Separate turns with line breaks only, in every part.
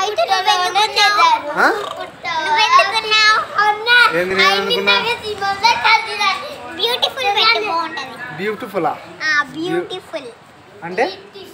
అయితే నువ్వెందుకున్నావు
ఆ?
నువ్వెందుకున్నావు
ఏంది నేను అనుకున్నా?
బ్యూటిఫుల్ పెట్టి బాగుంటది
బ్యూటిఫుల్లా
బ్యూటిఫుల్
అంటే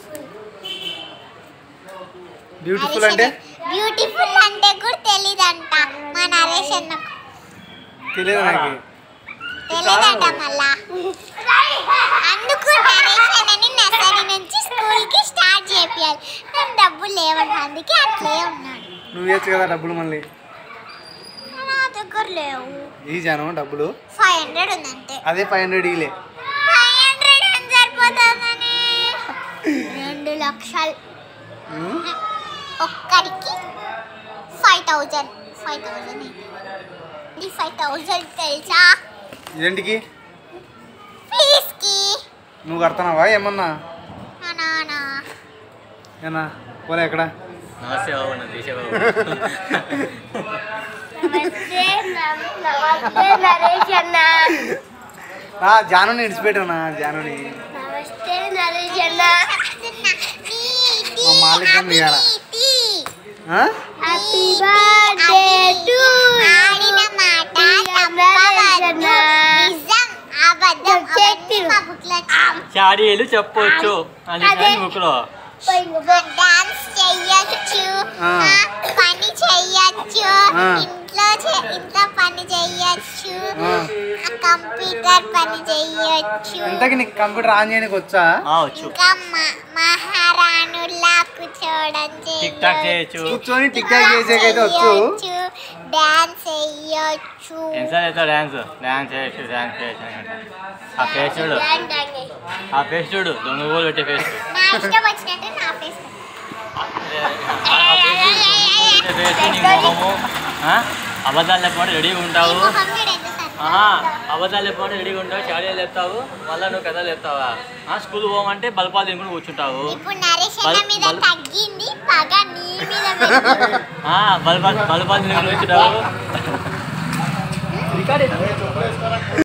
బ్యూటిఫుల్ అంటే
బ్యూటిఫుల్ అంటే కూడా తెలీదంట మా నరేష్ అన్నకు
తెలియదు నాకు
తెలీదంట మళ్ళా అందుకు నరేష్ అన్నని నర్సరీ నుంచి స్కూల్ కి స్టార్ట్ చేపియాలి నాకు డబ్బులు లేవంట అందుకే అట్లే ఉన్నాడు
నువ్వు ఇవ్వచ్చు కదా డబ్బులు మళ్ళీ
నా దగ్గర లేవు
ఈ జాను డబ్బులు
ఫైవ్ హండ్రెడ్ ఉందంటే
అదే ఫైవ్ హండ్రెడ్ ఇలే
ఫైవ్ హండ్రెడ్ అని సరిపోతుందని రెండు లక్షలు ఒక్కరికి ఫైవ్ థౌజండ్ ఫైవ్ థౌజండ్ ఈ ఫైవ్ థౌజండ్ తెలుసా
ఇదేంటికి
ప్లీజ్కి
నువ్వు కడతానావా ఏమన్నా
మా నాన్న
ఏనా పోలే ఎక్కడ
నమస్తే బాబు నన్ను తీసే బాబు
నమస్తే నమస్తే నరేష్ అన్న
ఆ జానుని ఇడిచిపెట్టానా జానుని
నమస్తే నరేష్ అన్న
మా మాలికం ఇయ్యాల. ఆ?
హ్యాపీ బర్త్డే టు ఆడిన మాట తప్పవద్దు నిజం అబద్ధం అవన్నీ మా బుక్లో
చాడీలు చెప్పొచ్చు అని చెప్పిన బుక్లో
డాన్స్ చెయ్యొచ్చు
ఆ.
ఆ, పని చెయ్యొచ్చు
ఆ.
ఇంట్లో చే- ఇంట్లో పని చెయ్యొచ్చు
ఆ.
ఆ, కంప్యూటర్ పని చెయ్యొచ్చు
ఇంతకి నీకు కంప్యూటర్ ఆన్ చేయడానికి వచ్చా
ఆ, వచ్చు
ఇంకా మ- మహారాణుల్లా కూర్చోవడం
టిక్ టాక్ చేయొచ్చు
కూర్చొని టిక్ టాక్ చేసేకైతే వచ్చు
డాన్స్ చెయ్యొచ్చు
ఎన్నిసార్లు అవుతావు డ్యాన్స్ డ్యాన్స్ చేయొచ్చు డ్యాన్స్ చేయొచ్చు అని అంటారు. ఆ ఫేస్ చూడు ఆ ఫేస్ చూడు దొంగ గోలు పెట్టే ఫేస్
నా ఇష్టం వచ్చినట్టు నా ఫేస్
ఫేస్ నీ మొహము ఆ? అబద్ధాలు చెప్పకుండా రెడీగా ఉంటావు ఆహా అబద్ధాలు చెప్పకుండా రెడీగా ఉంటావు చాడీలు చెప్తావు మళ్ళీ నువ్వు కథలు చెప్తావా ఆ, స్కూల్ పోమంటే బల్పాలు తినుకుని కూర్చుంటావు
ఇప్పుడు నరేష్ అన్న
బల్-
మీద
బల్-
తగ్గింది పగ నీ మీద పెరిగింది.
ఆ, బల్పాలు బల్పాలు తినుకుని కూర్చుంటావు